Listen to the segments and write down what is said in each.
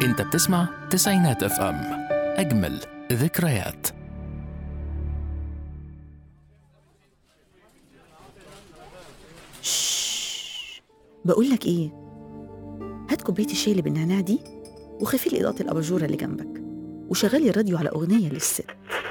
انت بتسمع تسعينات اف ام اجمل ذكريات بقول لك ايه هات كوبايه الشاي اللي بالنعناع دي وخفي لي اضاءه الاباجوره اللي جنبك وشغلي الراديو على اغنيه للست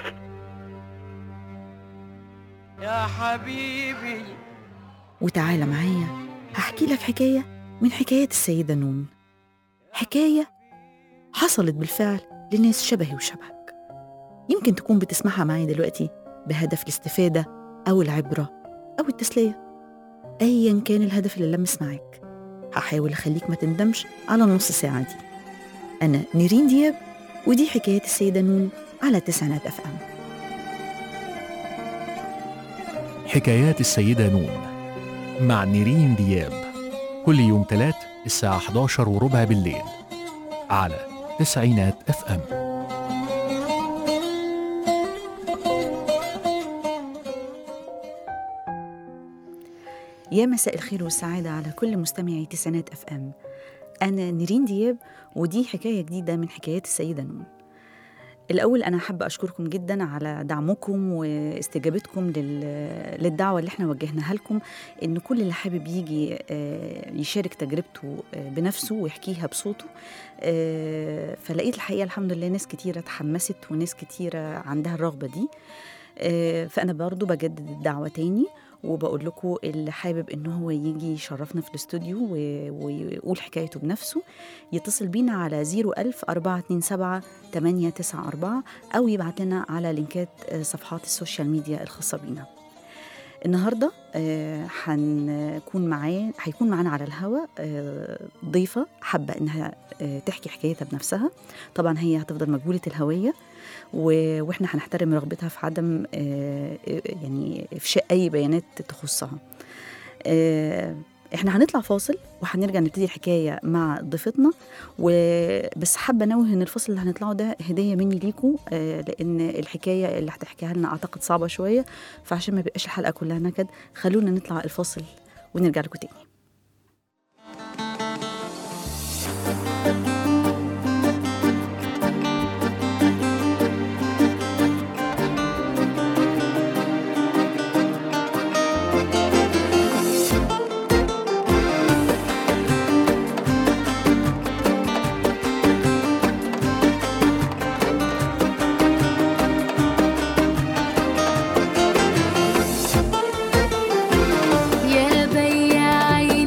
يا حبيبي وتعالى معايا هحكي لك حكايه من حكايات السيده نون حكايه حصلت بالفعل لناس شبهي وشبهك يمكن تكون بتسمعها معايا دلوقتي بهدف الاستفاده او العبره او التسليه ايا كان الهدف اللي لمس معاك هحاول اخليك ما تندمش على النص ساعه دي انا نيرين دياب ودي حكايات السيده نون على تسعينات اف ام حكايات السيدة نون مع نيرين دياب كل يوم تلات الساعة 11 وربع بالليل على تسعينات اف ام يا مساء الخير والسعادة على كل مستمعي تسعينات اف ام أنا نيرين دياب ودي حكاية جديدة من حكايات السيدة نون الأول أنا حابة أشكركم جدا على دعمكم واستجابتكم لل- للدعوة اللي احنا وجهناها لكم إن كل اللي حابب يجي آه، يشارك تجربته آه، بنفسه ويحكيها بصوته آه، فلقيت الحقيقة الحمد لله ناس كتيرة اتحمست وناس كتيرة عندها الرغبة دي آه، فأنا برضو بجدد الدعوة تاني وبقول لكم اللي حابب ان هو يجي يشرفنا في الاستوديو و- ويقول حكايته بنفسه يتصل بينا على 01000 427 894 او يبعت لنا على لينكات آه، صفحات السوشيال ميديا الخاصه بينا النهارده آه، هنكون معاه هيكون معانا على الهوا آه، ضيفه حابه انها آه، تحكي حكايتها بنفسها طبعا هي هتفضل مجهوله الهويه و- واحنا هنحترم رغبتها في عدم آه، آه، يعني افشاء اي بيانات تخصها آه، احنا هنطلع فاصل وهنرجع نبتدي الحكايه مع ضيفتنا وبس حابه انوه ان الفصل اللي هنطلعه ده هديه مني ليكم آه، لان الحكايه اللي هتحكيها لنا اعتقد صعبه شويه فعشان ما يبقاش الحلقه كلها نكد خلونا نطلع الفاصل ونرجع لكم تاني يا بياعي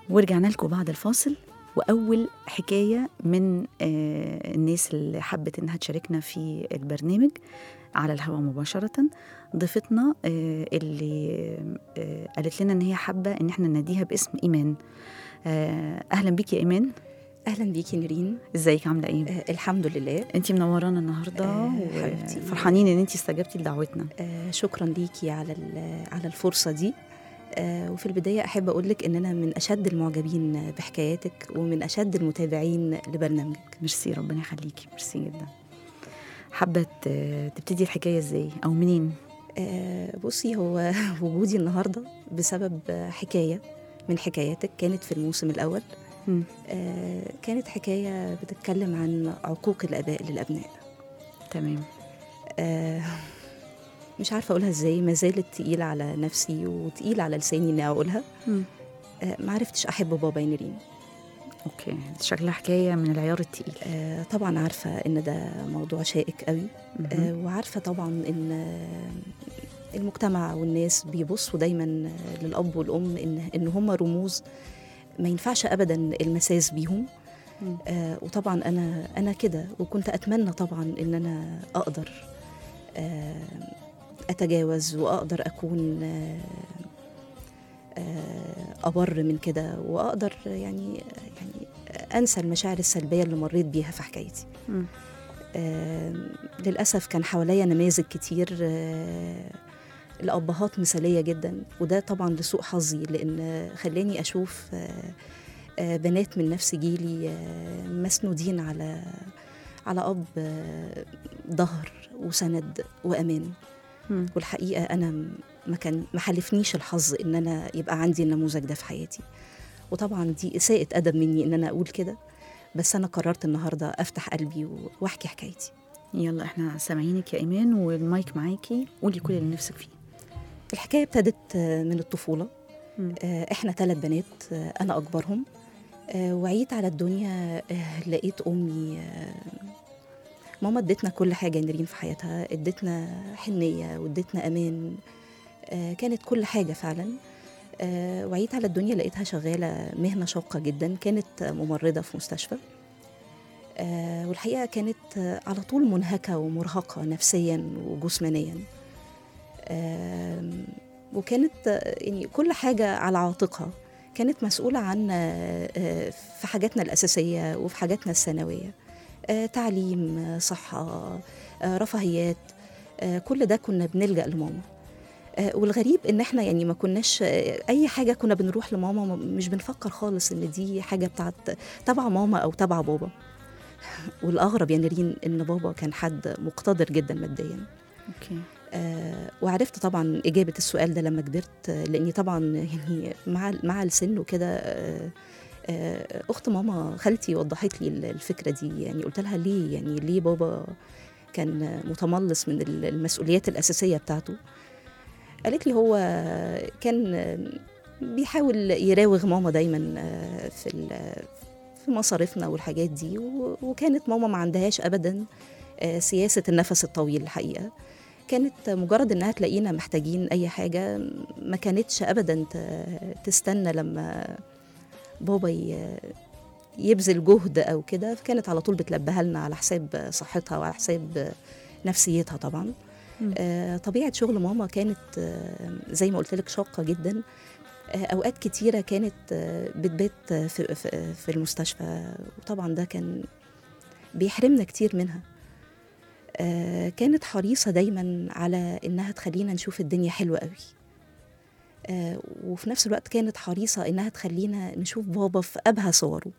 ورجعنا لكم بعد الفاصل وأول حكاية من آه، الناس اللي حبت إنها تشاركنا في البرنامج على الهواء مباشرة ضيفتنا آه، اللي آه، قالت لنا إن هي حابة إن احنا نناديها باسم إيمان آه، أهلا بيك يا إيمان اهلا بيكي نيرين ازيك عاملة إيه؟ آه الحمد لله انتي منورانا النهارده آه، حبيبتي. وفرحانين ان انتي استجبتي لدعوتنا آه شكرا ليكي على ال- على الفرصه دي آه وفي البدايه احب اقول لك ان انا من اشد المعجبين بحكاياتك ومن اشد المتابعين لبرنامجك ميرسي ربنا يخليكي ميرسي جدا حابة ت- تبتدي الحكاية ازاي أو منين؟ آه بصي هو وجودي النهارده بسبب آه، حكايه من حكاياتك كانت في الموسم الاول مم. آه كانت حكايه بتتكلم عن عقوق الاباء للابناء تمام آه، مش عارفه اقولها ازاي ما زالت تقيله على نفسي وتقيله على لساني اني اقولها مم. آه، ما عرفتش احب بابا يا نيرين اوكي شكلها حكاية من العيار التقيل آه، طبعا عارفه ان ده موضوع شائك قوي آه، مهم. وعارفه طبعا ان آه، المجتمع والناس بيبصوا دايما آه، للاب والام ان ان هم رموز ما ينفعش ابدا المساس بيهم مم. آه، وطبعا انا انا كده وكنت اتمنى طبعا ان انا اقدر آه، اتجاوز واقدر اكون آه، آه، ابر من كده واقدر يعني يعني انسى المشاعر السلبيه اللي مريت بيها في حكايتي مم. آه، للأسف كان حواليا نماذج كتير آه، لأبهات مثالية جدا وده طبعا لسوء حظي لأن خلاني أشوف آه، آه، بنات من نفس جيلي آه، مسنودين على على أب آه، ظهر وسند وأمان مم. والحقيقة أنا م- ما كان ما حالفنيش الحظ إن أنا يبقى عندي النموذج ده في حياتي وطبعا دي إساءة أدب مني إن أنا أقول كده بس أنا قررت النهاردة أفتح قلبي و- وأحكي حكايتي يلا احنا سامعينك يا ايمان والمايك معاكي قولي كل اللي نفسك فيه الحكاية ابتدت آه، من الطفولة مم. آه، إحنا ثلاث بنات آه، أنا أكبرهم آه، وعيت على الدنيا آه، لقيت أمي آه، ماما ادتنا كل حاجة نرين في حياتها ادتنا حنية وادتنا أمان آه، كانت كل حاجة فعلا آه، وعيت على الدنيا لقيتها شغالة مهنة شاقة جدا كانت ممرضة في مستشفى آه، والحقيقة كانت آه، على طول منهكة ومرهقة نفسيا وجسمانيا آم، وكانت آه، يعني كل حاجة على عاتقها كانت مسؤولة عن آه، آه، في حاجاتنا الأساسية وفي حاجاتنا الثانوية آه، تعليم آه، صحة آه، رفاهيات آه، كل ده كنا بنلجأ لماما آه، والغريب ان احنا يعني ما كناش آه، اي حاجه كنا بنروح لماما م- مش بنفكر خالص ان دي حاجه بتاعت تبع ماما او تبع بابا والاغرب يا نرين ان بابا كان حد مقتدر جدا ماديا اوكي آه وعرفت طبعا اجابه السؤال ده لما كبرت آه، لاني طبعا يعني مع مع السن وكده آه آه اخت ماما خالتي وضحت لي ال- الفكره دي يعني قلت لها ليه يعني ليه بابا كان متملص من ال- المسؤوليات الاساسيه بتاعته قالت لي هو كان آه، بيحاول يراوغ ماما دايما آه، في ال- في مصاريفنا والحاجات دي و- وكانت ماما ما عندهاش ابدا آه، سياسه النفس الطويل الحقيقه كانت مجرد انها تلاقينا محتاجين اي حاجه ما كانتش ابدا ت- تستنى لما بابا ي- يبذل جهد او كده كانت على طول بتلبيها لنا على حساب صحتها وعلى حساب نفسيتها طبعا مم. آه، طبيعه شغل ماما كانت آه، زي ما قلت لك شاقه جدا آه، اوقات كتيره كانت آه، بتبات في, في, في المستشفى وطبعا ده كان بيحرمنا كتير منها آه، كانت حريصة دايما على إنها تخلينا نشوف الدنيا حلوة قوي آه، وفي نفس الوقت كانت حريصة إنها تخلينا نشوف بابا في أبهى صوره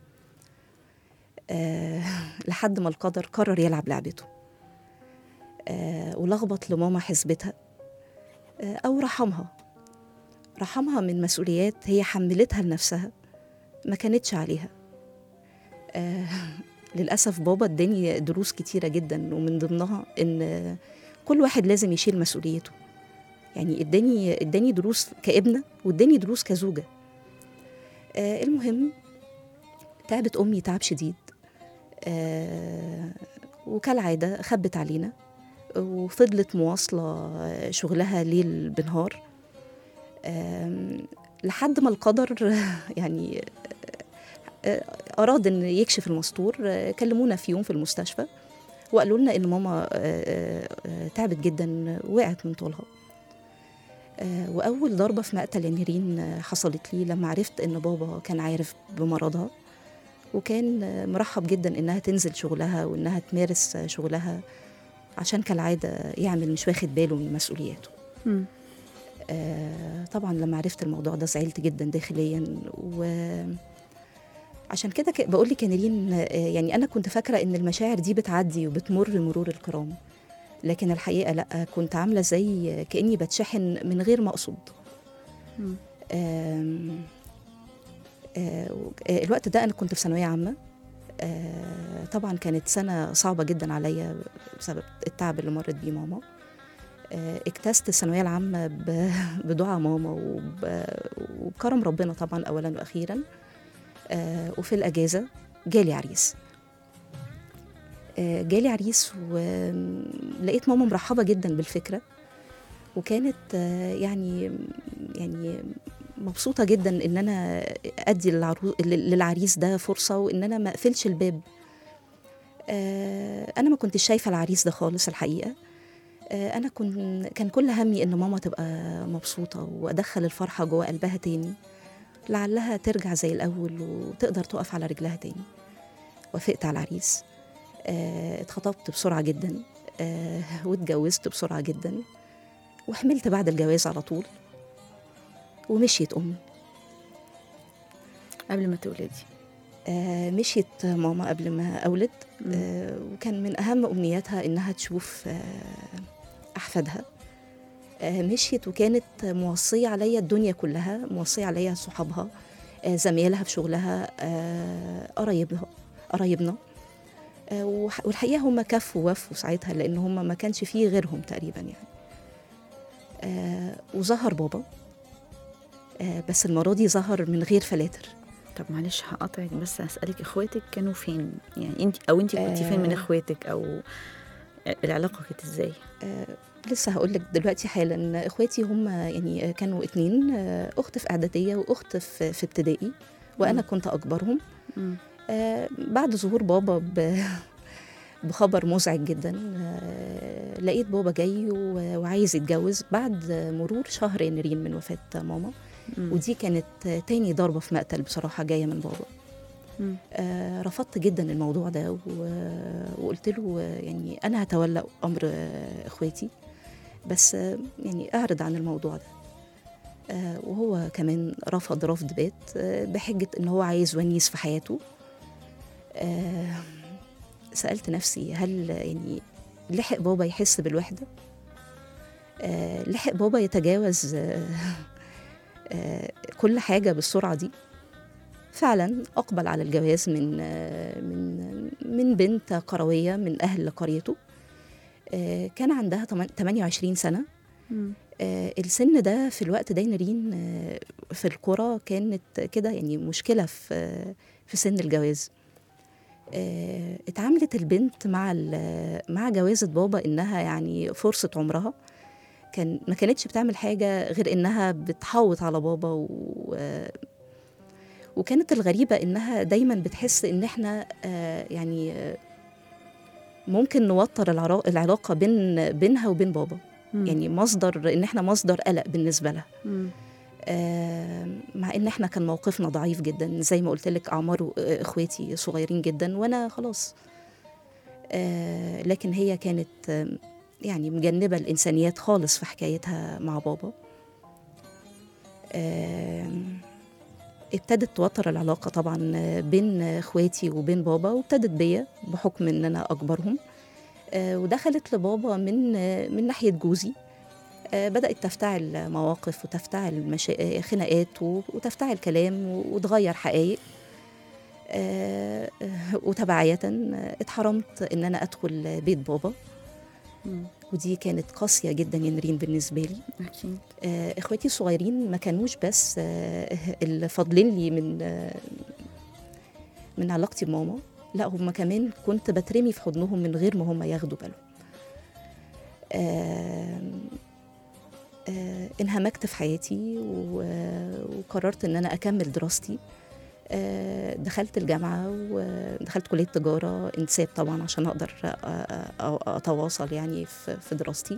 آه، لحد ما القدر قرر يلعب لعبته آه، ولخبط لماما حسبتها آه، أو رحمها رحمها من مسؤوليات هي حملتها لنفسها ما كانتش عليها آه، للأسف بابا اداني دروس كتيرة جدا ومن ضمنها إن كل واحد لازم يشيل مسؤوليته يعني اداني اداني دروس كابنة واداني دروس كزوجة آه المهم تعبت أمي تعب شديد آه وكالعادة خبت علينا وفضلت مواصلة شغلها ليل بنهار آم، لحد ما القدر يعني آه، أراد إن يكشف المستور آه، كلمونا في يوم في المستشفى وقالوا لنا إن ماما آه، آه، آه، تعبت جدا وقعت من طولها آه، وأول ضربة في مقتل يا نيرين آه، حصلت لي لما عرفت إن بابا كان عارف بمرضها وكان آه، مرحب جدا إنها تنزل شغلها وإنها تمارس آه، شغلها عشان كالعادة يعمل مش واخد باله من مسؤولياته مم. آه، طبعا لما عرفت الموضوع ده زعلت جدا داخليا و عشان كده ك- بقول لك يا نيرين آه، يعني انا كنت فاكره ان المشاعر دي بتعدي وبتمر مرور الكرام لكن الحقيقه لا كنت عامله زي كاني بتشحن من غير ما اقصد مم. آم، آه، و- آه، الوقت ده انا كنت في ثانويه عامه آه، طبعا كانت سنه صعبه جدا عليا بسبب التعب اللي مرت بيه ماما آه، اجتزت الثانويه العامه ب- بدعاء ماما وب- وبكرم ربنا طبعا اولا واخيرا آه، وفي الاجازه جالي عريس آه، جالي عريس ولقيت ماما مرحبه جدا بالفكره وكانت آه، يعني يعني مبسوطه جدا ان انا ادي للعرو- للعريس ده فرصه وان انا ما اقفلش الباب آه، انا ما كنتش شايفه العريس ده خالص الحقيقه آه، انا كن كان كل همي ان ماما تبقى مبسوطه وادخل الفرحه جوه قلبها تاني لعلها ترجع زي الاول وتقدر تقف على رجلها تاني وافقت على العريس آه، اتخطبت بسرعه جدا آه، واتجوزت بسرعه جدا وحملت بعد الجواز على طول ومشيت امي قبل ما تولدي آه، مشيت ماما قبل ما اولد مم. آه، وكان من اهم امنياتها انها تشوف آه، احفادها آه، مشيت وكانت موصيه عليا الدنيا كلها موصيه عليا صحابها آه، زميلها في شغلها آه، قرايبها قرايبنا آه، وح- والحقيقه هم كفوا وفوا ساعتها لان هم ما كانش فيه غيرهم تقريبا يعني آه، وظهر بابا آه، بس المره دي ظهر من غير فلاتر طب معلش هقطعك بس هسألك اخواتك كانوا فين يعني انت او انت كنتي فين من آه. اخواتك او العلاقه كانت ازاي آه، لسه هقول لك دلوقتي حالا اخواتي هم يعني آه، كانوا اتنين آه، اخت في اعداديه واخت في في ابتدائي وانا مم. كنت اكبرهم مم. آه، بعد ظهور بابا ب- بخبر مزعج جدا آه، لقيت بابا جاي و- وعايز يتجوز بعد مرور شهر يناير من وفاه ماما مم. ودي كانت آه، تاني ضربه في مقتل بصراحه جايه من بابا مم. آه، رفضت جدا الموضوع ده و- وقلت له آه، يعني انا هتولى امر آه، اخواتي بس آه، يعني اعرض عن الموضوع ده آه، وهو كمان رفض رفض بات آه، بحجه ان هو عايز ونيس في حياته آه، سالت نفسي هل يعني لحق بابا يحس بالوحده آه، لحق بابا يتجاوز آه، آه، كل حاجه بالسرعه دي فعلا اقبل على الجواز من آه، من من بنت قرويه من اهل قريته آه، كان عندها تمن- 28 سنه مم. آه، السن ده في الوقت ده نارين آه، في القرى كانت كده يعني مشكله في في سن الجواز آه، اتعاملت البنت مع ال- مع جوازة بابا انها يعني فرصة عمرها كان ما كانتش بتعمل حاجة غير انها بتحوط على بابا و وكانت الغريبة انها دايما بتحس ان احنا آه، يعني آه، ممكن نوتر العرا- العلاقة بين بينها وبين بابا مم. يعني مصدر ان احنا مصدر قلق بالنسبة لها مم. آه، مع ان احنا كان موقفنا ضعيف جدا زي ما قلت لك اعمار آه، اخواتي صغيرين جدا وانا خلاص آه، لكن هي كانت آه، يعني مجنبه الانسانيات خالص في حكايتها مع بابا آه، ابتدت توتر العلاقه طبعا آه، بين اخواتي وبين بابا وابتدت بيا بحكم ان انا اكبرهم آه، ودخلت لبابا من آه، من ناحيه جوزي آه، بدأت تفتعل مواقف وتفتعل مشا... آه، خناقات و- وتفتعل كلام و- وتغير حقائق آه، آه، وتبعية آه، اتحرمت إن أنا أدخل بيت بابا مم. ودي كانت قاسية جدا يا نرين بالنسبة لي اكيد آه، إخواتي الصغيرين ما كانوش بس آه، اللي فاضلين لي من آه، من علاقتي بماما لا هم كمان كنت بترمي في حضنهم من غير ما هم ياخدوا بالهم آم، آه، انهمكت في حياتي و- وقررت ان انا اكمل دراستي آه، دخلت الجامعة ودخلت كلية تجارة انساب طبعا عشان أقدر أ- أ- أتواصل يعني في في دراستي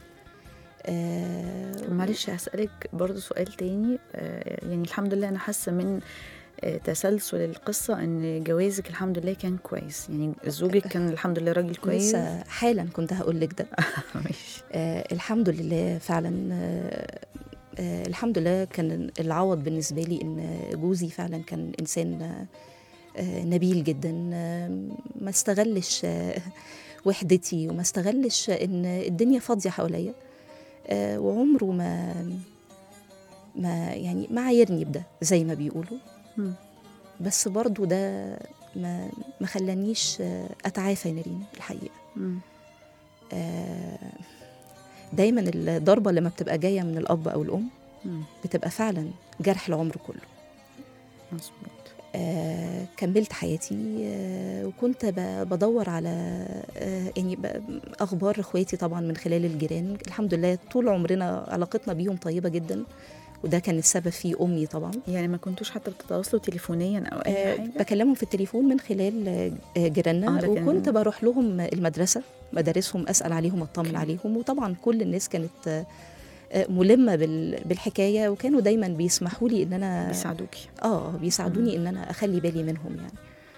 آه، طب معلش هسألك برضو سؤال تاني آه، يعني الحمد لله أنا حاسة من آه، تسلسل القصة إن جوازك الحمد لله كان كويس يعني زوجك كان الحمد لله راجل كويس لسه حالا كنت هقول لك ده ماشي آه الحمد لله فعلا آه آه الحمد لله كان العوض بالنسبة لي إن جوزي فعلا كان إنسان آه آه نبيل جدا آه ما استغلش آه وحدتي وما استغلش إن الدنيا فاضية حواليا آه وعمره ما ما يعني ما عايرني بده زي ما بيقولوا مم. بس برضو ده ما ما خلانيش آه، اتعافى يا نرين الحقيقه مم. آه، دايما الضربه لما بتبقى جايه من الاب او الام مم. بتبقى فعلا جرح العمر كله مظبوط آه، كملت حياتي آه، وكنت ب- بدور على آه، يعني ب- اخبار اخواتي طبعا من خلال الجيران الحمد لله طول عمرنا علاقتنا بيهم طيبه جدا وده كان السبب فيه امي طبعا يعني ما كنتوش حتى بتتواصلوا تليفونيا أو أي آه، حاجة بكلمهم في التليفون من خلال آه، جيراننا آه، لكن- وكنت بروح لهم المدرسه مدارسهم اسال عليهم اطمن أوكي. عليهم وطبعا كل الناس كانت آه، آه، ملمه بال- بالحكايه وكانوا دايما بيسمحوا لي ان انا بيساعدوكي اه بيساعدوني ان انا اخلي بالي منهم يعني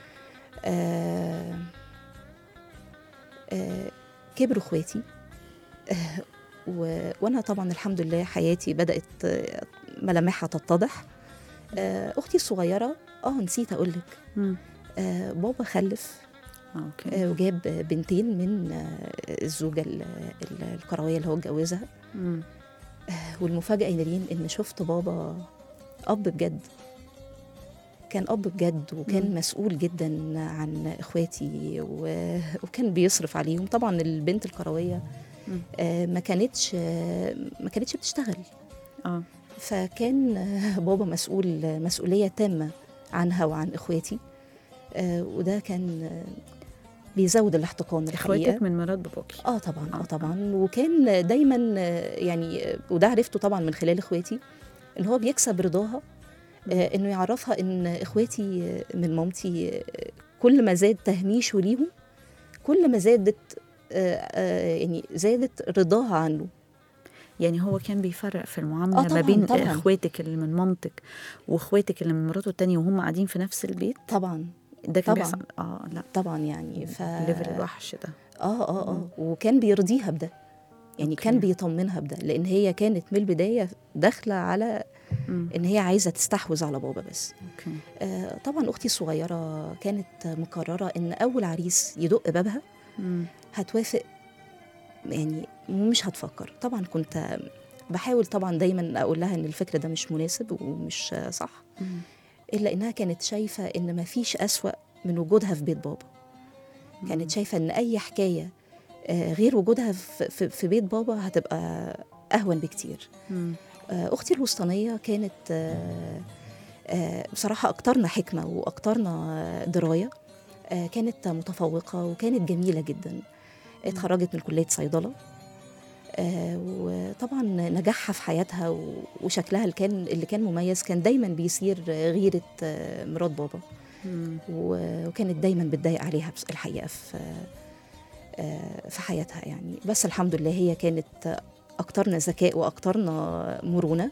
آه آه كبروا اخواتي آه و... وانا طبعا الحمد لله حياتي بدات آه، ملامحها تتضح آه اختي الصغيره اه نسيت اقول لك مم. آه بابا خلف آه، أوكي آه وجاب بنتين من آه الزوجه ال- ال- الكرويه اللي هو اتجوزها مم. والمفاجأة يا نارين إن شفت بابا أب بجد كان أب بجد وكان مم. مسؤول جدا عن إخواتي و... وكان بيصرف عليهم طبعا البنت الكروية مم. آه، ما كانتش آه، ما كانتش بتشتغل اه فكان آه، بابا مسؤول مسؤولية تامة عنها وعن إخواتي آه، وده كان آه، بيزود الاحتقان الحقيقة اخواتك من مرات باباكي اه طبعا آه. اه طبعا وكان دايما آه، يعني آه، وده عرفته طبعا من خلال اخواتي ان هو بيكسب رضاها آه، انه يعرفها ان اخواتي آه، من مامتي آه، كل ما زاد تهميشه ليهم كل ما زادت آه، آه، يعني زادت رضاها عنه يعني هو كان بيفرق في المعامله آه ما طبعاً، بين طبعاً. اخواتك اللي من مامتك واخواتك اللي من مراته التانية وهم قاعدين في نفس البيت طبعا ده كان طبعاً. بيحصل اه لا طبعا يعني ف ليفل الوحش ده اه اه مم. اه وكان بيرضيها بده يعني أوكي. كان بيطمنها بده لان هي كانت من البدايه داخله على مم. ان هي عايزه تستحوذ على بابا بس اوكي آه، طبعا اختي الصغيره كانت مقرره ان اول عريس يدق بابها مم. هتوافق يعني مش هتفكر طبعا كنت بحاول طبعا دايما اقول لها ان الفكر ده مش مناسب ومش صح مم. الا انها كانت شايفه ان ما فيش اسوا من وجودها في بيت بابا كانت شايفه ان اي حكايه آه، غير وجودها في, في, في بيت بابا هتبقى اهون بكتير مم. آه، اختي الوسطانيه كانت آه، آه، بصراحه اكترنا حكمه واكترنا آه، درايه آه، كانت متفوقه وكانت جميله جدا اتخرجت من كليه صيدله آه، وطبعا نجاحها في حياتها و- وشكلها اللي كان اللي كان مميز كان دايما بيثير غيره آه، مرات بابا مم. و- وكانت دايما بتضايق عليها بس- الحقيقه في آه، في حياتها يعني بس الحمد لله هي كانت اكترنا ذكاء واكترنا مرونه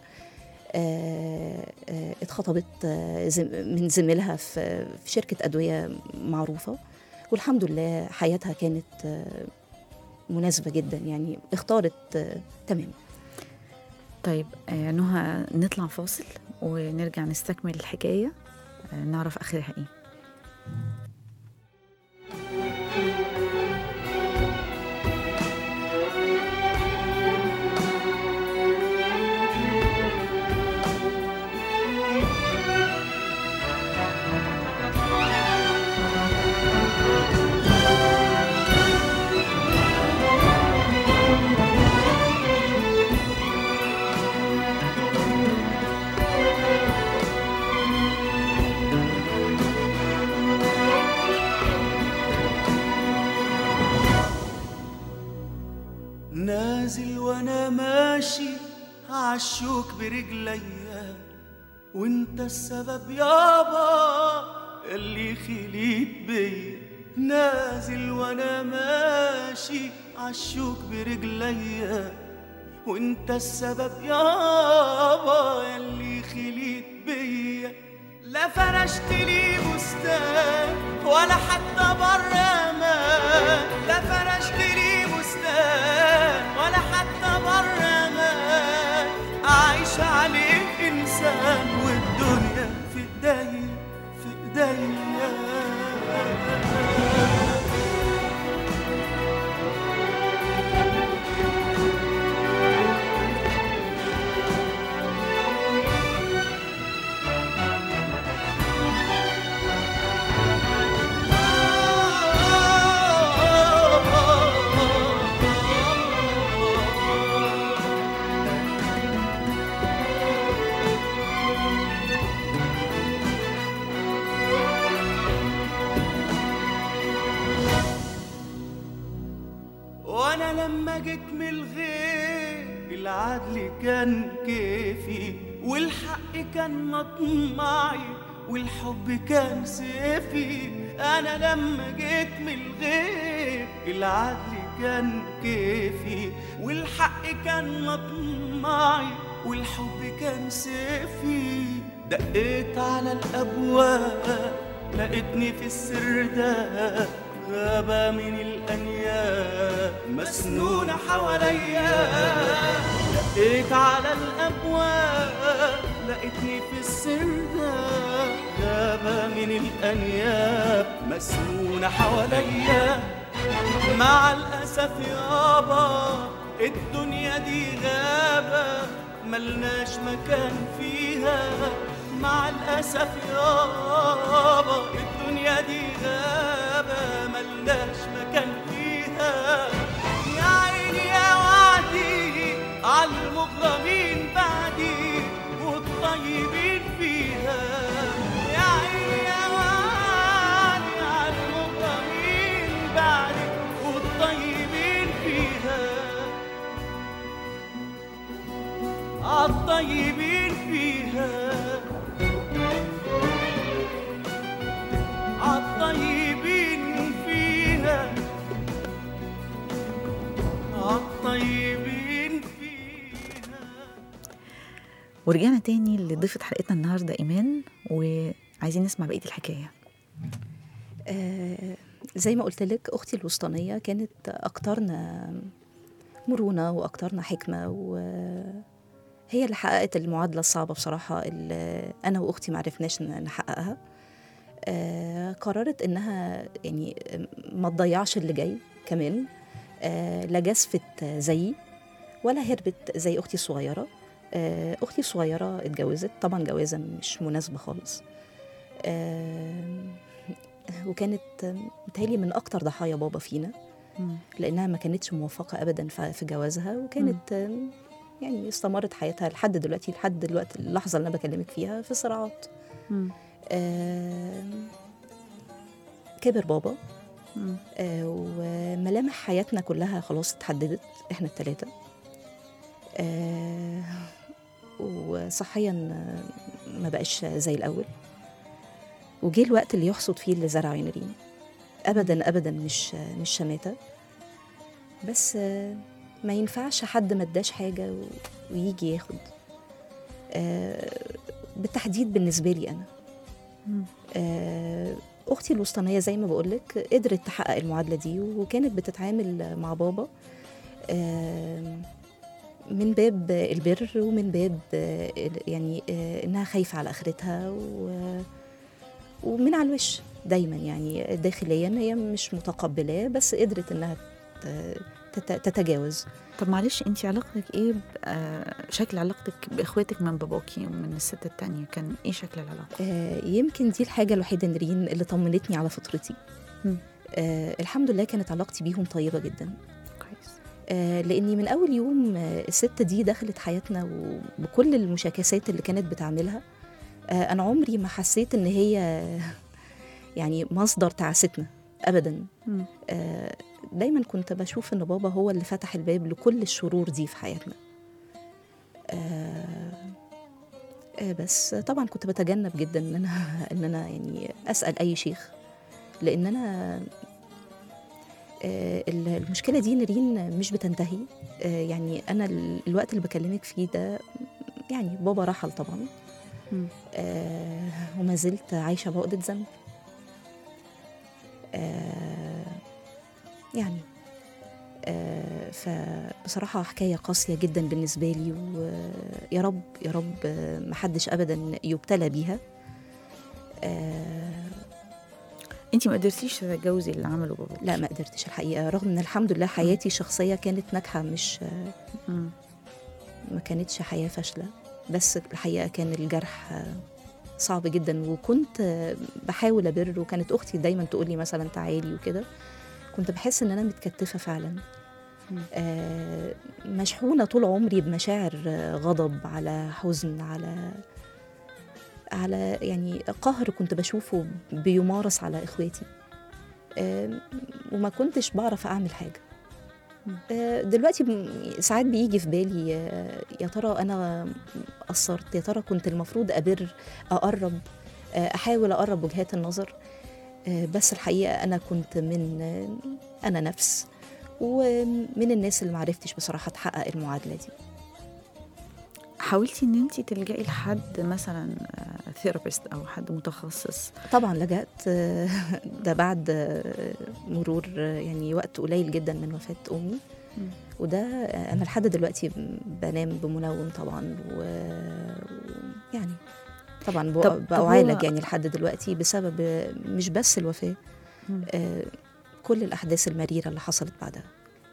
آه، آه، اتخطبت آه، زم- من زميلها في في شركه ادويه معروفه والحمد لله حياتها كانت آه، مناسبه جدا يعني اختارت آه، تمام طيب آه نهى نطلع فاصل ونرجع نستكمل الحكايه آه نعرف اخرها ايه نازل وانا ماشي عشوك برجليا وانت السبب يابا اللي خليت بيا نازل وانا ماشي عشوك برجليا وانت السبب يابا اللي خليت بيا لا فرشت لي بستان ولا حتى بر امان لا فرشت لي بستان ولا حتى بر امان اعيش عليه انسان والدنيا في ايديا في ايديا وانا لما جيت من الغير العدل كان كيفي والحق كان مطمعي والحب كان سيفي انا لما جيت من الغير العدل كان كيفي والحق كان مطمعي والحب كان سيفي دقيت على الابواب لقيتني في السر ده غابة من الأنياب مسنونة حواليا دقيت على الأبواب لقيتني في السر ده غابة من الأنياب مسنونة حواليا مع الأسف يابا الدنيا دي غابة ملناش مكان فيها مع الأسف يابا الدنيا دي غابة ملناش مكان فيها يا عيني يا وعدي عالمغرمين بعدي والطيبين فيها يا عيني يا وعدي عالمغرمين بعدي والطيبين فيها عالطيبين فيها عالطيبين فيها عالطيبين فيها ورجعنا تاني لضيفة حلقتنا النهاردة إيمان وعايزين نسمع بقية الحكاية آه، زي ما قلت لك اختي الوسطانيه كانت اكترنا مرونه واكترنا حكمه وهي اللي حققت المعادله الصعبه بصراحه اللي انا واختي ما عرفناش ن- نحققها آه، قررت انها يعني ما تضيعش اللي جاي كمان آه، لا جازفت زيي ولا هربت زي اختي الصغيره آه، اختي الصغيره اتجوزت طبعا جوازه مش مناسبه خالص آه، وكانت متهيألي من أكتر ضحايا بابا فينا مم. لأنها ما كانتش موفقة أبدا ف- في جوازها وكانت يعني استمرت حياتها لحد دلوقتي لحد دلوقتي اللحظة اللي أنا بكلمك فيها في صراعات مم. آم، كبر بابا مم. آه، وملامح حياتنا كلها خلاص اتحددت احنا التلاتة آه، وصحيا آه، ما بقاش زي الأول وجه الوقت اللي يحصد فيه اللي زرعه ينرين أبدا أبدا مش مش شماتة بس آه، ما ينفعش حد ما اداش حاجة و- ويجي ياخد آه، بالتحديد بالنسبة لي أنا مم. آه، اختي الوسطانيه زي ما بقولك قدرت تحقق المعادله دي وكانت بتتعامل مع بابا آه، من باب البر ومن باب آه، يعني آه، انها خايفه على اخرتها و- ومن على الوش دايما يعني داخليا هي مش متقبلاه بس قدرت انها ت- تت- تتجاوز طب معلش انت علاقتك ايه ب- آه، شكل علاقتك باخواتك من باباكي ومن الست التانية كان ايه شكل العلاقة؟ آه، يمكن دي الحاجة الوحيدة نرين اللي طمنتني على فطرتي مم. آه الحمد لله كانت علاقتي بيهم طيبة جدا كويس آه لأني من أول يوم آه الست دي دخلت حياتنا وبكل المشاكسات اللي كانت بتعملها آه أنا عمري ما حسيت إن هي يعني مصدر تعاستنا أبدا مم. آه دايما كنت بشوف إن بابا هو اللي فتح الباب لكل الشرور دي في حياتنا آه آه بس طبعا كنت بتجنب جدا ان انا ان انا يعني اسال اي شيخ لان انا آه ال- المشكله دي نرين مش بتنتهي آه يعني انا ال- الوقت اللي بكلمك فيه ده يعني بابا رحل طبعا مم. آه وما زلت عايشه بعقده ذنب آه يعني آه فبصراحة حكاية قاسية جدا بالنسبة لي ويا رب يا رب آه، محدش أبدا يبتلى بيها آه انت ما قدرتيش تتجوزي اللي عمله بابا لا ما قدرتش الحقيقة رغم ان الحمد لله حياتي الشخصية كانت ناجحة مش مم. ما كانتش حياة فاشلة بس الحقيقة كان الجرح آه، صعب جدا وكنت آه، بحاول أبر وكانت أختي دايما تقول لي مثلا تعالي وكده كنت بحس إن أنا متكتفة فعلا مم. آه، مشحونة طول عمري بمشاعر آه، غضب على حزن على على يعني قهر كنت بشوفه بيمارس على إخواتي آه، وما كنتش بعرف أعمل حاجة آه، دلوقتي م- ساعات بيجي في بالي آه، يا ترى انا قصرت يا ترى كنت المفروض ابر اقرب آه، احاول اقرب وجهات النظر آه، بس الحقيقه انا كنت من آه، انا نفس ومن الناس اللي معرفتش بصراحه تحقق المعادله دي حاولتي ان انت تلجئي لحد مثلا ثيرابيست او حد متخصص طبعا لجأت آه، ده بعد آه، مرور آه، يعني وقت قليل جدا من وفاة أمي مم. وده آه، أنا لحد دلوقتي بنام بمنوم طبعا و يعني طبعا طب- طب بق- هو- بعالج يعني لحد دلوقتي بسبب آه، مش بس الوفاة مم. آه، كل الأحداث المريرة اللي حصلت بعدها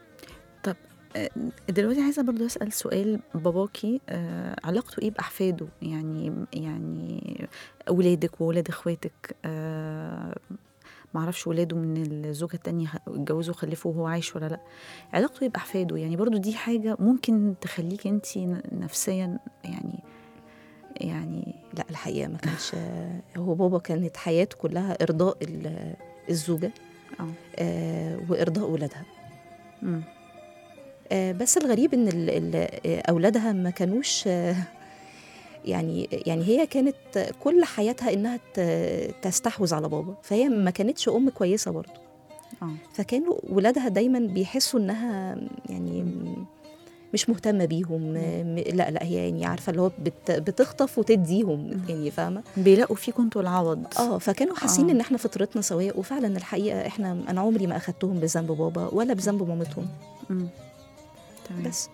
آه، دلوقتي عايزه برضو اسال سؤال باباكي آه، علاقته ايه باحفاده يعني يعني ولادك وولاد اخواتك آه، معرفش ولاده من الزوجه التانية خ- اتجوزوا وخلفوا وهو عايش ولا لا علاقته ايه باحفاده يعني برضو دي حاجه ممكن تخليك انت نفسيا يعني يعني لا الحقيقة ما كانش آه، هو بابا كانت حياته كلها إرضاء ال- الزوجة اه آه، وإرضاء ولادها مم. آه، بس الغريب ان ال- ال- آه، اولادها ما كانوش آه، يعني يعني هي كانت كل حياتها انها ت- تستحوذ على بابا فهي ما كانتش ام كويسه برضه اه فكانوا ولادها دايما بيحسوا انها يعني مش مهتمه بيهم م- لا لا هي يعني عارفه اللي هو بت- بتخطف وتديهم يعني فاهمه بيلاقوا فيكم انتوا العوض اه فكانوا حاسين آه. ان احنا فطرتنا سواء وفعلا الحقيقه احنا انا عمري ما اخدتهم بذنب بابا ولا بذنب مامتهم مم. تمام بس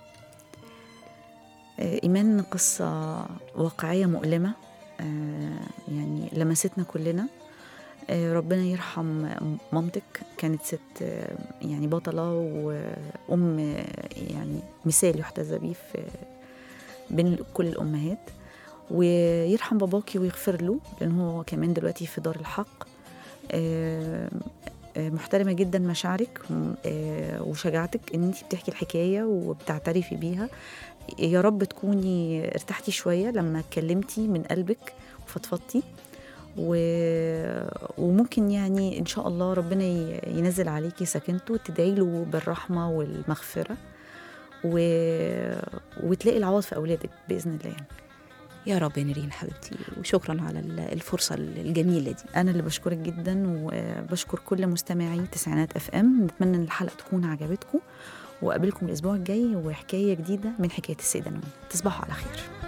آه، إيمان قصة واقعية مؤلمة آه، يعني لمستنا كلنا آه، ربنا يرحم مامتك كانت ست آه، يعني بطلة وأم آه، يعني مثال يحتذى بيه في بين كل الأمهات ويرحم باباكي ويغفر له لأن هو كمان دلوقتي في دار الحق آه، آه، محترمة جدا مشاعرك آه، وشجاعتك ان انت بتحكي الحكاية وبتعترفي بيها يا رب تكوني ارتحتي شوية لما اتكلمتي من قلبك وفضفضتي و... وممكن يعني ان شاء الله ربنا ي- ينزل عليكي سكينته تدعي له بالرحمة والمغفرة و... وتلاقي العوض في اولادك باذن الله يعني. يا رب يا نيرين حبيبتي وشكرا على ال- الفرصه الجميله دي انا اللي بشكرك جدا وبشكر كل مستمعي تسعينات اف ام نتمنى ان الحلقه تكون عجبتكم واقابلكم الاسبوع الجاي وحكايه جديده من حكايه السيده نون تصبحوا على خير